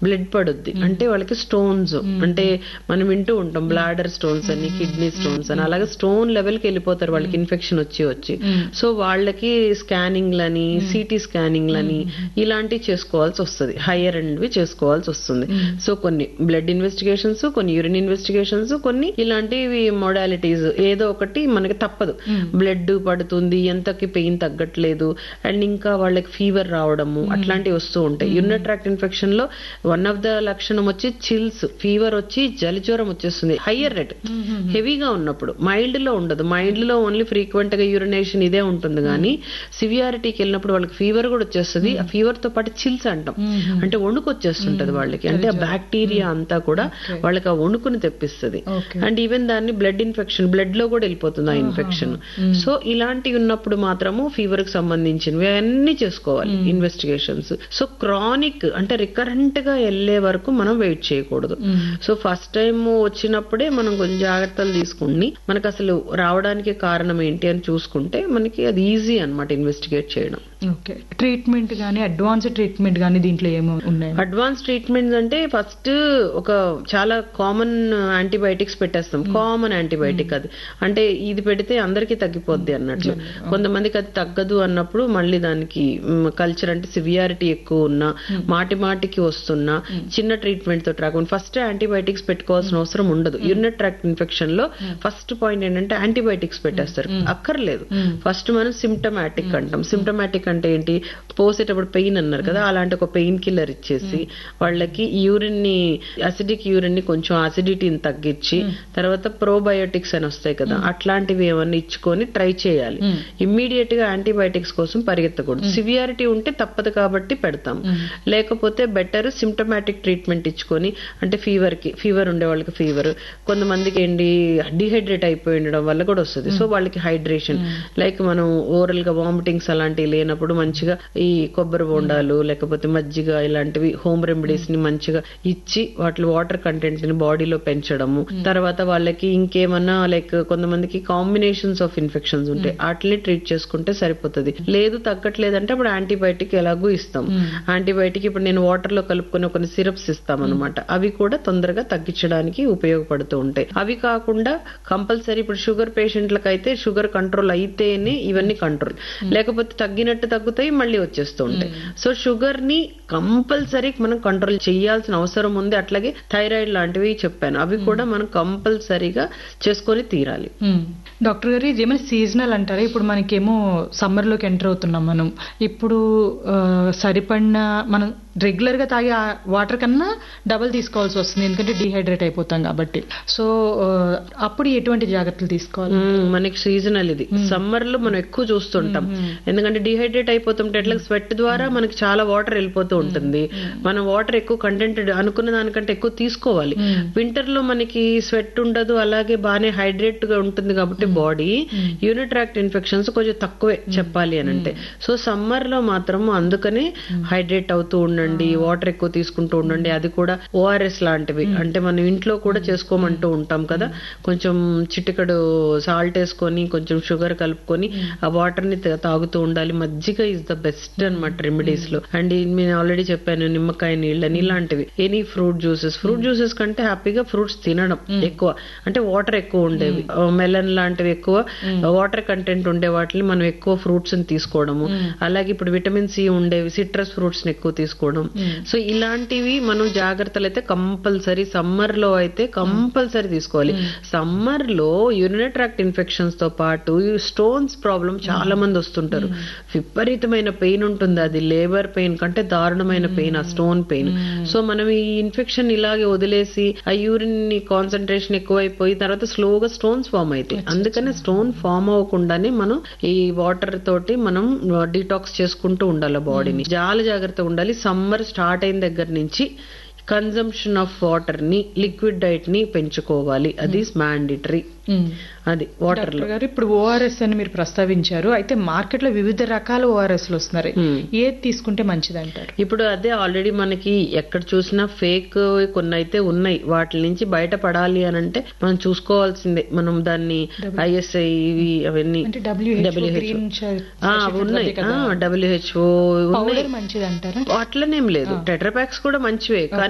Blood పడుద్ది అంటే వాళ్ళకి స్టోన్స్ అంటే మనం వింటూ ఉంటాం బ్లాడర్ స్టోన్స్ అని కిడ్నీ స్టోన్స్ అని అలాగే స్టోన్ లెవెల్ కి వెళ్ళిపోతారు వాళ్ళకి ఇన్ఫెక్షన్ వచ్చి వచ్చి సో వాళ్ళకి స్కానింగ్ లని సిటీ స్కానింగ్ లని ఇలాంటివి చేసుకోవాల్సి వస్తుంది హయ్యర్ అండ్వి చేసుకోవాల్సి వస్తుంది సో కొన్ని బ్లడ్ ఇన్వెస్టిగేషన్స్ కొన్ని యూరిన్ ఇన్వెస్టిగేషన్స్ కొన్ని ఇలాంటివి మొడాలిటీస్ ఏదో ఒకటి మనకి తప్పదు బ్లడ్ పడుతుంది ఎంతకి పెయిన్ తగ్గట్లేదు అండ్ ఇంకా వాళ్ళకి ఫీవర్ రావడము అట్లాంటివి వస్తూ ఉంటాయి యూరినరీ ట్రాక్ట్ ఇన్ఫెక్షన్ లో వన్ ఆఫ్ ద లక్షణం వచ్చి చిల్స్ ఫీవర్ వచ్చి జలజ్వరం వచ్చేస్తుంది హయ్యర్ రేట్ హెవీగా ఉన్నప్పుడు మైల్డ్ లో ఉండదు మైల్డ్ లో ఓన్లీ ఫ్రీక్వెంట్ గా యూరినేషన్ ఇదే ఉంటుంది కానీ సివియారిటీకి వెళ్ళినప్పుడు వాళ్ళకి ఫీవర్ కూడా వచ్చేస్తుంది ఆ ఫీవర్ తో పాటు చిల్స్ అంటాం అంటే వణుకు వచ్చేస్తుంటది వాళ్ళకి అంటే ఆ బ్యాక్టీరియా అంతా కూడా వాళ్ళకి ఆ వణుకుని తెప్పిస్తుంది Okay. అండ్ ఈవెన్ దాన్ని బ్లడ్ ఇన్ఫెక్షన్ బ్లడ్ లో కూడా వెళ్ళిపోతుంది ఆ ఇన్ఫెక్షన్ సో ఇలాంటివి ఉన్నప్పుడు మాత్రము ఫీవర్ కి సంబంధించినవి అన్ని చేసుకోవాలి ఇన్వెస్టిగేషన్స్ సో క్రానిక్ అంటే రికరెంట్ గా వెళ్లే వరకు మనం వెయిట్ చేయకూడదు సో ఫస్ట్ టైం వచ్చినప్పుడే మనం కొంచెం జాగ్రత్తలు తీసుకుని మనకు అసలు రావడానికి కారణం ఏంటి అని చూసుకుంటే మనకి అది ఈజీ అన్నమాట ఇన్వెస్టిగేట్ చేయడం ఓకే ట్రీట్మెంట్ గానీ అడ్వాన్స్ ట్రీట్మెంట్ గానీ దీంట్లో ఏమో ఉన్నాయి అడ్వాన్స్ ట్రీట్మెంట్స్ అంటే ఫస్ట్ ఒక చాలా కామన్ యాంటీబయాటిక్స్ పెట్టేస్తాం కామన్ యాంటీబయాటిక్ అది అంటే ఇది పెడితే అందరికీ తగ్గిపోద్ది అన్నట్లు కొంతమందికి అది తగ్గదు అన్నప్పుడు మళ్ళీ దానికి కల్చర్ అంటే సివియారిటీ ఎక్కువ ఉన్నా మాటి మాటికి వస్తున్నా చిన్న ట్రీట్మెంట్ తోటి రాకుండా ఫస్ట్ యాంటీబయాటిక్స్ పెట్టుకోవాల్సిన అవసరం ఉండదు యూరినరీ ట్రాక్ట్ ఇన్ఫెక్షన్ లో ఫస్ట్ పాయింట్ ఏంటంటే యాంటీబయాటిక్స్ పెట్టేస్తారు అక్కర్లేదు ఫస్ట్ మనం సిమ్టమాటిక్ అంటాం సిమ్టమాటిక్ అంటే ఏంటి పోసేటప్పుడు పెయిన్ అన్నారు కదా అలాంటి ఒక పెయిన్ కిల్లర్ ఇచ్చేసి వాళ్ళకి యూరిన్ ని అసిడిక్ యూరిన్ ని కొంచెం అసిడిటీని తగ్గించి తర్వాత ప్రోబయోటిక్స్ అని వస్తాయి కదా అట్లాంటివి ఏమన్నా ఇచ్చుకొని ట్రై చేయాలి ఇమ్మీడియట్ గా యాంటీబయాటిక్స్ కోసం పరిగెత్తకూడదు సివియారిటీ ఉంటే తప్పదు కాబట్టి పెడతాం లేకపోతే బెటర్ సిమ్టమాటిక్ ట్రీట్మెంట్ ఇచ్చుకొని అంటే ఫీవర్ కి ఫీవర్ ఉండే వాళ్ళకి ఫీవర్ కొంతమందికి ఏంటి డిహైడ్రేట్ అయిపోయి ఉండడం వల్ల కూడా వస్తుంది సో వాళ్ళకి హైడ్రేషన్ లైక్ మనం ఓరల్ గా వామిటింగ్స్ అలాంటివి లేనప్పుడు మంచిగా ఈ కొబ్బరి బొండాలు లేకపోతే మజ్జిగ ఇలాంటివి హోమ్ రెమెడీస్ ని మంచిగా ఇచ్చి వాటి వాటర్ కంటెంట్ ని బాడీలో పెంచడము తర్వాత వాళ్ళకి ఇంకేమన్నా లైక్ కొంతమందికి కాంబినేషన్స్ ఆఫ్ ఇన్ఫెక్షన్స్ ఉంటాయి వాటిని ట్రీట్ చేసుకుంటే సరిపోతుంది లేదు తగ్గట్లేదంటే అప్పుడు యాంటీబయాటిక్ ఎలాగూ ఇస్తాం యాంటీబయాటిక్ ఇప్పుడు నేను వాటర్ లో కలుపుకొని కొన్ని సిరప్స్ ఇస్తాం అనమాట అవి కూడా తొందరగా తగ్గించడానికి ఉపయోగపడుతూ ఉంటాయి అవి కాకుండా కంపల్సరీ ఇప్పుడు షుగర్ పేషెంట్లకు అయితే షుగర్ కంట్రోల్ అయితేనే ఇవన్నీ కంట్రోల్ లేకపోతే తగ్గినట్టు తగ్గుతాయి మళ్ళీ వచ్చేస్తూ ఉంటాయి సో షుగర్ ని కంపల్సరీ మనం కంట్రోల్ చేయాల్సిన అవసరం ఉంది అట్లాగే థైరాయిడ్ లాంటివి చెప్పాను అవి కూడా మనం కంపల్సరీగా చేసుకొని తీరాలి మ్మ్. డాక్టర్ గారు ఇది ఏమైనా సీజనల్ అంటారా ఇప్పుడు మనకేమో సమ్మర్ లోకి ఎంటర్ అవుతున్నాం మనం ఇప్పుడు ఆ, సరిపడిన మనం రెగ్యులర్ గా తాగే వాటర్ కన్నా డబల్ తీసుకోవాల్సి వస్తుంది ఎందుకంటే డిహైడ్రేట్ అయిపోతాం కాబట్టి సో ఆ, అప్పుడు ఎటువంటి జాగ్రత్తలు తీసుకోవాలి మ్మ్, మనకి సీజనల్ ఇది సమ్మర్ లో మనం ఎక్కువ చూస్తుంటాం ఎందుకంటే డిహైడ్రేట్ అయిపోతుంటే ఎట్లా స్వెట్ ద్వారా మనకి చాలా వాటర్ వెళ్ళిపోతూ ఉంటుంది మనం వాటర్ ఎక్కువ కంటెంట్ అనుకున్న దానికంటే ఎక్కువ తీసుకోవాలి వింటర్ లో మనకి స్వెట్ ఉండదు అలాగే బాగానే హైడ్రేట్ గా ఉంటుంది కాబట్టి బాడీ యూనిట్రాక్ట్ ఇన్ఫెక్షన్స్ కొంచెం తక్కువే చెప్పాలి అని అంటే సో సమ్మర్ లో మాత్రం అందుకనే హైడ్రేట్ అవుతూ ఉండండి వాటర్ ఎక్కువ తీసుకుంటూ ఉండండి అది కూడా ఓఆర్ఎస్ లాంటివి అంటే మనం ఇంట్లో కూడా చేసుకోమంటూ ఉంటాం కదా కొంచెం చిటికడు సాల్ట్ వేసుకొని కొంచెం షుగర్ కలుపుకొని ఆ వాటర్ ని తా- తాగుతూ ఉండాలి మజ్జిగ ఇస్ ద బెస్ట్ అనమాట రెమెడీస్ లో అండ్ నేను ఆల్రెడీ చెప్పాను నిమ్మకాయ నీళ్ళని ఇలాంటివి any fruit juices fruit juices కంటే హ్యాపీగా ఫ్రూట్స్ తినడం ఎక్కువ అంటే వాటర్ ఎక్కువ ఉండేవి మెలన్ లాంటివి ఎక్కువ వాటర్ కంటెంట్ ఉండే వాటిని మనం ఎక్కువ ఫ్రూట్స్ ని తీసుకోవడము అలాగే ఇప్పుడు విటమిన్ సి ఉండేవి సిట్రస్ ఫ్రూట్స్ ని ఎక్కువ తీసుకోవడం సో ఇలాంటివి మనం జాగ్రత్తలు అయితే కంపల్సరీ సమ్మర్ లో అయితే కంపల్సరీ తీసుకోవాలి సమ్మర్ లో యూరినరీ ట్రాక్ట్ ఇన్ఫెక్షన్స్ తో పాటు స్టోన్స్ ప్రాబ్లం చాలా మంది వస్తుంటారు విపరీతమైన పెయిన్ ఉంటుంది అది లేబర్ పెయిన్ కంటే దారుణమైన పెయిన్ ఆ స్టోన్ పెయిన్ సో మనం ఈ ఇన్ఫెక్షన్ ఇలాగే వదిలేసి ఆ యూరిన్ కాన్సన్ట్రేషన్ ఎక్కువైపోయి తర్వాత స్లోగా స్టోన్స్ ఫామ్ అవుతాయి అందుకనే స్టోన్ ఫామ్ అవ్వకుండానే మనం ఈ వాటర్ తోటి మనం డిటాక్స్ చేసుకుంటూ ఉండాలి బాడీని చాలా జాగ్రత్తగా ఉండాలి సమ్మర్ స్టార్ట్ అయిన దగ్గర నుంచి కన్జంప్షన్ ఆఫ్ వాటర్ ని లిక్విడ్ డైట్ ని పెంచుకోవాలి అది మ్యాండిటరీ మ్మ్. అది వాటర్ లో డాక్టర్ గారు ఇప్పుడు ఓఆర్ఎస్ అని మీరు ప్రస్తావించారు అయితే మార్కెట్ లో వివిధ రకాల ఓఆర్ఎస్ లు వస్తున్నారు Hmm. ఏది తీసుకుంటే మంచిది అంటారు ఇప్పుడు అదే ఆల్రెడీ మనకి ఎక్కడ చూసినా ఫేక్ కొన్ని అయితే ఉన్నాయి వాటి నుంచి బయటపడాలి అని అంటే మనం చూసుకోవాల్సిందే మనం దాన్ని ఐఎస్ఐ ఇవి అవన్నీ అంటే డబ్ల్యూహెచ్ఓ WHO. గ్రీన్ ఆ, ఉన్నాయి డబ్ల్యూహెచ్ఓ ఉన్నాయి పౌడర్ మంచిది అంటారా అట్లనేం లేదు టెట్రాపాక్స్ కూడా మంచివే కానీ